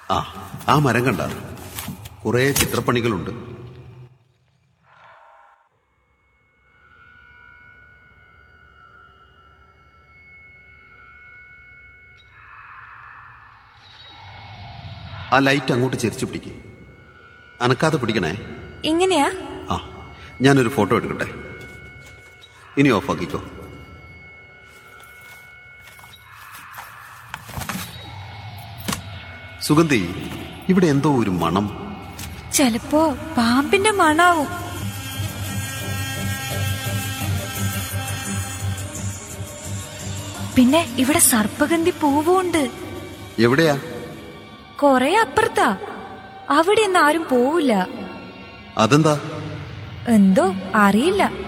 ആ ആ മരം കണ്ട കുറെ ചിത്രപ്പണികളുണ്ട് ആ ലൈറ്റ് അങ്ങോട്ട് ചെരിച്ചു പിടിക്കും അനക്കാതെ പിടിക്കണേ ഇങ്ങനെയാ ആ ഞാനൊരു ഫോട്ടോ എടുക്കട്ടെ ഇനി ഓഫാക്കിക്കോ സുഗന്ധി ഇവിടെ എന്തോ ഒരു മണം ചെലപ്പോ പാമ്പിന്റെ മണാവും പിന്നെ ഇവിടെ സർപ്പഗന്ധി പൂവുണ്ട് എവിടെയാ കൊറേ അപ്പുറത്താ അവിടെ ഒന്നും ആരും പോവില്ല അതെന്താ എന്തോ അറിയില്ല